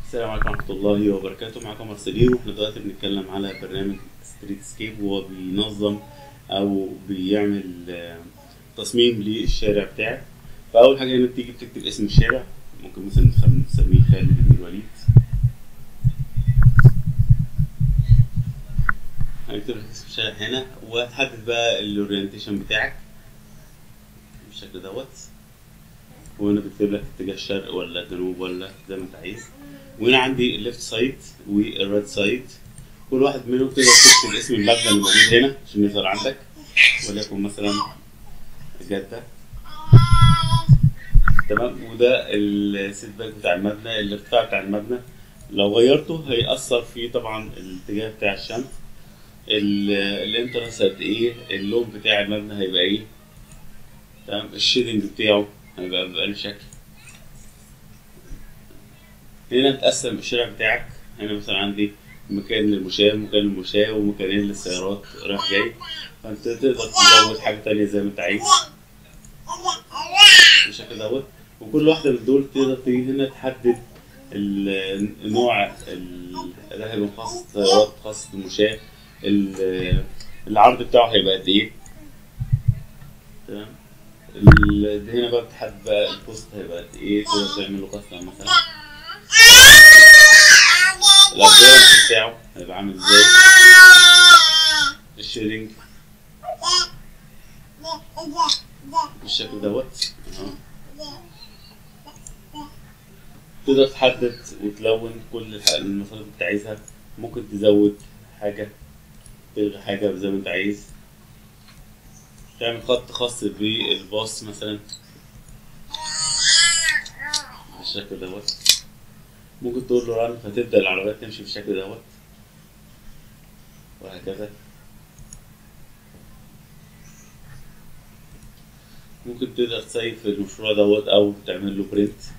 السلام عليكم ورحمة الله وبركاته معكم مرسلين واحنا دلوقتي بنتكلم على برنامج ستريت سكيب وهو بينظم أو بيعمل آه، تصميم للشارع بتاعك فأول حاجة هنا بتيجي بتكتب اسم الشارع ممكن مثلا نخ- نسميه خالد بن الوليد هنكتب لك اسم الشارع هنا وهتحدد بقى الأورينتيشن بتاعك بالشكل دوت وهنا بكتب لك اتجاه الشرق ولا الجنوب ولا زي ما انت عايز وهنا عندي الليفت سايد والرايت سايد كل واحد منهم تقدر تكتب اسم المبنى اللي موجود هنا عشان يظهر عندك وليكن مثلا جدة تمام وده السيت باك بتاع المبنى الارتفاع بتاع المبنى لو غيرته هيأثر في طبعا الاتجاه بتاع الشمس ال- الانترنس قد ايه اللون بتاع المبنى هيبقى ايه تمام الشيدنج بتاعه هيبقى بأقل شكل هنا تقسم الشارع بتاعك هنا مثلا عندي مكان للمشاة ومكان للمشاة ومكانين للسيارات رايح جاي فانت تقدر تزود حاجة تانية زي ما انت عايز بالشكل دوت وكل واحدة من دول تقدر تيجي هنا تحدد ال- نوع ال- ده هيبقى خاص سيارات خاص بالمشاة ال- العرض بتاعه هيبقى قد ايه تمام ال- ده هنا بقى بتحدد بقى البوست هيبقى قد ايه تقدر تعمل له كاستم مثلا الابيرنس بتاعه هيبقى عامل ازاي الشيرنج بالشكل دوت أهو. تقدر تحدد وتلون كل الح- المسارات اللي انت عايزها ممكن تزود حاجة تلغي حاجة زي ما انت عايز تعمل خط خاص بالباص مثلا بالشكل دوت ممكن تقول له رن فتبدأ العربيات تمشي بالشكل دوت وهكذا ممكن تقدر تسيف المشروع دوت أو تعمل له برنت